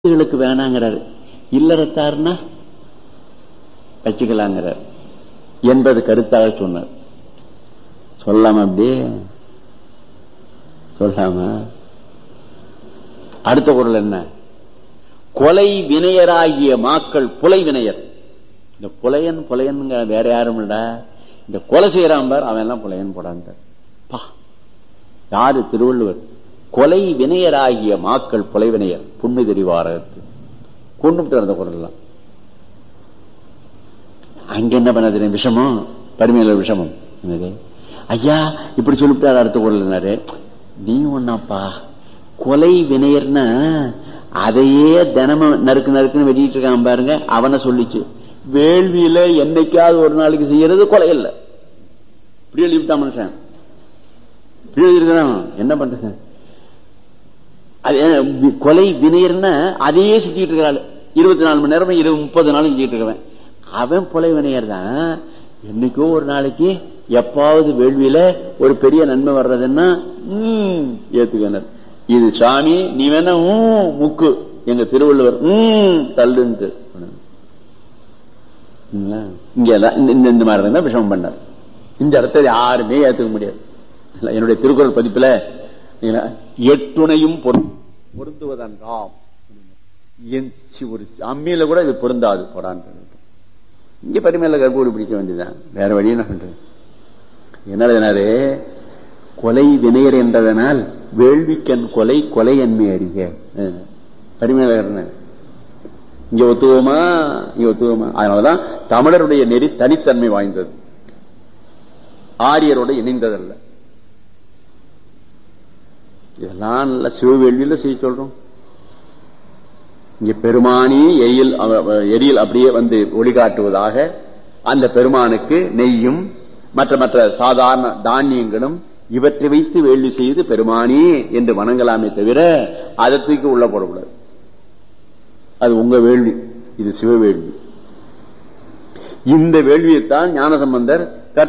இதுகளுக்கு வேணாங்கிறாரு இல்லறத்தார்னா வச்சுக்கலாங்கிறார் என்பது கருத்தாக சொன்னார் சொல்லாம அப்படியே சொல்லாம அடுத்த குரல் என்ன கொலை வினையராகிய மாக்கள் புலை வினையர் இந்த புலையன் புலையன் வேற யாரும் இல்ல இந்த கொலை செய்யறான் பார் அவன் எல்லாம் புலையன் போடாங்க பா யாரு திருவள்ளுவர் கொலை வினையராகிய மாக்கள் புலை வினையர் புண்ணு தெரிவாரத்து கொண்டு அந்த குரல் எல்லாம் அங்க என்ன பண்ணது விஷமம் பருமையில விஷமம் என்னது ஐயா இப்படி சொல்லிவிட்டார் அடுத்த குரல் என்னாரு நீ ஒன்னாப்பா கொலை வினையர்னா அதையே தினமும் நறுக்கு நறுக்குன்னு வெட்டிட்டு இருக்கான் பாருங்க அவனை சொல்லிச்சு வேள்வியில என்னைக்காவது ஒரு நாளைக்கு செய்யறது கொலை இல்ல இப்படி எழுதிவிட்டான் மனுஷன் இப்படி எழுதிருக்கிறான் என்ன பண்றது கொலை வினையர்னா அதையே செஞ்சுட்டு இருக்கிறாள் இருபத்தி நாலு மணி நேரம் இருபது முப்பது நாள் செஞ்சுட்டு இருக்கிறவன் அவன் கொலை வினையர் தான் என்னைக்கோ ஒரு நாளைக்கு எப்பாவது வேள்வியில ஒரு பெரிய நன்மை வர்றதுன்னா ஏத்துக்கனர் இது சாமி நீ வேணா முக்கு எங்க திருவள்ளுவர் தள்ளுன்ட்டு இங்க இந்த மாதிரி தான் விஷமம் பண்ணார் இந்த இடத்த யாருமே ஏத்துக்க முடியாது என்னுடைய திருக்குறள் பதிப்புல எட்டுணையும் பொருந்துவதன்றாம் ஒரு அம்மியில கூட இது பொருந்தாது போடான்னு இங்க பரிமையில கற்பூரி பிடிக்க வேண்டியதுதான் வேற வழி என்ன பண்றது என்னது கொலை வினையர் என்றதனால் வேள்விக்கண் கொலை கொலை என்மை அறிக பரிமையில இங்க ஒத்துவோமா இங்க ஒத்துவோமா அதனாலதான் தமிழருடைய நெறி தனித்தன்மை வாய்ந்தது ஆரியரோட இணைந்ததல்ல இதெல்லாம் நல்ல சிவவேள்வியில செய்ய சொல்றோம் இங்க பெருமானி எயில் எரியில் அப்படியே வந்து ஒளிகாட்டுவதாக அந்த பெருமானுக்கு நெய்யும் மற்ற மற்ற சாதாரண தானியங்களும் இவற்றை வைத்து வேள்வி செய்து பெருமானி என்று வணங்கலாமே தவிர அதை தூக்கி உள்ள போடக்கூடாது அது உங்க வேள்வி இது சிவ வேள்வி இந்த வேள்வியைத்தான் ஞானசம்பந்தர்